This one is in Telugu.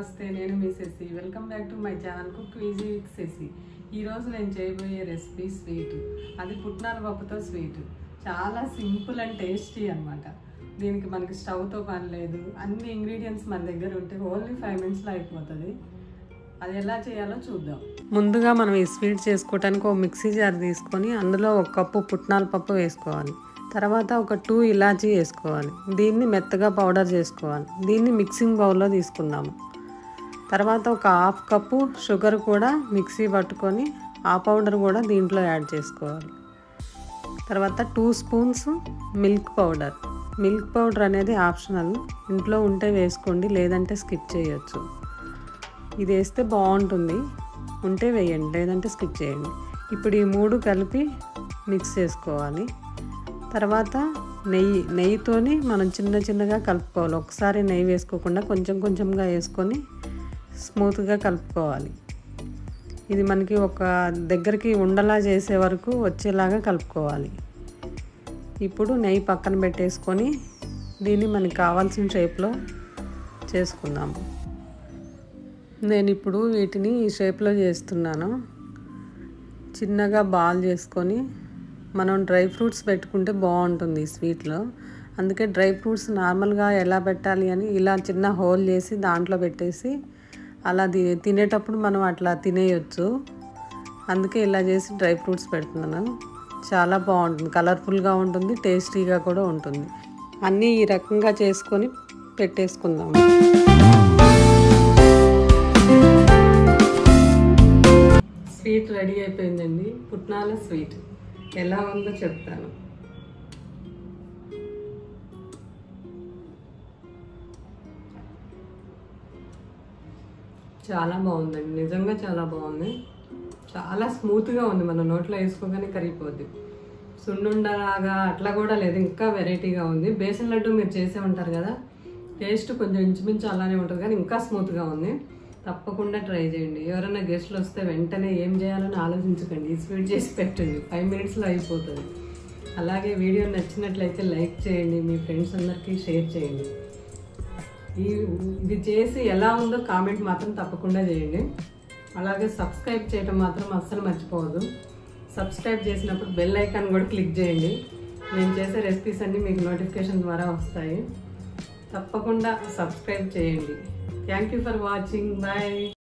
నమస్తే నేను మీ Sasi welcome back to my channel cook easy with Sasi ఈరోజు నేను చేయబోయే రెసిపీ స్వీట్ అది పుట్నాల పప్పుతో స్వీట్ చాలా సింపుల్ అండ్ టేస్టీ అన్నమాట దీనికి మనకి స్టవ్తో పని లేదు అన్ని ఇంగ్రీడియంట్స్ మన దగ్గర ఉంటే ఓన్లీ ఫైవ్ మినిట్స్లో అయిపోతుంది అది ఎలా చేయాలో చూద్దాం ముందుగా మనం ఈ స్వీట్ చేసుకోవడానికి ఒక మిక్సీ జార్ తీసుకొని అందులో ఒక కప్పు పుట్నాల పప్పు వేసుకోవాలి తర్వాత ఒక టూ ఇలాచీ వేసుకోవాలి దీన్ని మెత్తగా పౌడర్ చేసుకోవాలి దీన్ని మిక్సింగ్ బౌల్లో తీసుకుందాము తర్వాత ఒక హాఫ్ కప్పు షుగర్ కూడా మిక్సీ పట్టుకొని ఆ పౌడర్ కూడా దీంట్లో యాడ్ చేసుకోవాలి తర్వాత two spoons milk powder milk powder అనేది ఆప్షనల్ ఇంట్లో ఉంటే వేసుకోండి లేదంటే స్కిప్ చేయొచ్చు ఇది వేస్తే బాగుంటుంది ఉంటే వేయండి లేదంటే స్కిప్ చేయండి ఇప్పుడు ఈ మూడు కలిపి మిక్స్ చేసుకోవాలి తర్వాత నెయ్యి నెయ్యితోని మనం చిన్న చిన్నగా కలుపుకోవాలి ఒకసారి నెయ్యి వేసుకోకుండా కొంచెం కొంచెంగా వేసుకొని స్మూత్గా కలుపుకోవాలి ఇది మనకి ఒక దగ్గరికి ఉండలా చేసే వరకు వచ్చేలాగా కలుపుకోవాలి ఇప్పుడు నెయ్యి పక్కన పెట్టేసుకొని దీన్ని మనకి కావాల్సిన షేప్లో చేసుకుందాము నేను ఇప్పుడు వీటిని ఈ షేప్లో చేస్తున్నాను చిన్నగా బాల్ చేసుకొని మనం డ్రై ఫ్రూట్స్ పెట్టుకుంటే బాగుంటుంది ఈ స్వీట్లో అందుకే డ్రై ఫ్రూట్స్ నార్మల్గా ఎలా పెట్టాలి అని ఇలా చిన్న హోల్ చేసి దాంట్లో పెట్టేసి అలా తినేటప్పుడు మనం అట్లా తినేయొచ్చు అందుకే ఇలా చేసి డ్రై ఫ్రూట్స్ పెడుతున్నాను చాలా బాగుంటుంది కలర్ఫుల్గా ఉంటుంది టేస్టీగా కూడా ఉంటుంది అన్నీ ఈ రకంగా చేసుకొని పెట్టేసుకుందాం స్వీట్ రెడీ అయిపోయిందండి పుట్నాల స్వీట్ ఎలా ఉందో చెప్తాను చాలా బాగుందండి నిజంగా చాలా బాగుంది చాలా స్మూత్గా ఉంది మన నోట్లో వేసుకోగానే కరిగిపోద్ది సున్నుండలాగా అట్లా కూడా లేదు ఇంకా వెరైటీగా ఉంది బేసన్ లడ్డు మీరు చేసే ఉంటారు కదా టేస్ట్ కొంచెం ఇంచుమించు అలానే ఉంటుంది కానీ ఇంకా స్మూత్గా ఉంది తప్పకుండా ట్రై చేయండి ఎవరైనా గెస్ట్లు వస్తే వెంటనే ఏం చేయాలని ఆలోచించకండి ఈ స్వీట్ చేసి పెట్టండి ఫైవ్ మినిట్స్లో అయిపోతుంది అలాగే వీడియో నచ్చినట్లయితే లైక్ చేయండి మీ ఫ్రెండ్స్ అందరికీ షేర్ చేయండి ఈ ఇది చేసి ఎలా ఉందో కామెంట్ మాత్రం తప్పకుండా చేయండి అలాగే సబ్స్క్రైబ్ చేయడం మాత్రం అస్సలు మర్చిపోవద్దు సబ్స్క్రైబ్ చేసినప్పుడు బెల్ ఐకాన్ కూడా క్లిక్ చేయండి నేను చేసే రెసిపీస్ అన్నీ మీకు నోటిఫికేషన్ ద్వారా వస్తాయి తప్పకుండా సబ్స్క్రైబ్ చేయండి thank you for watching bye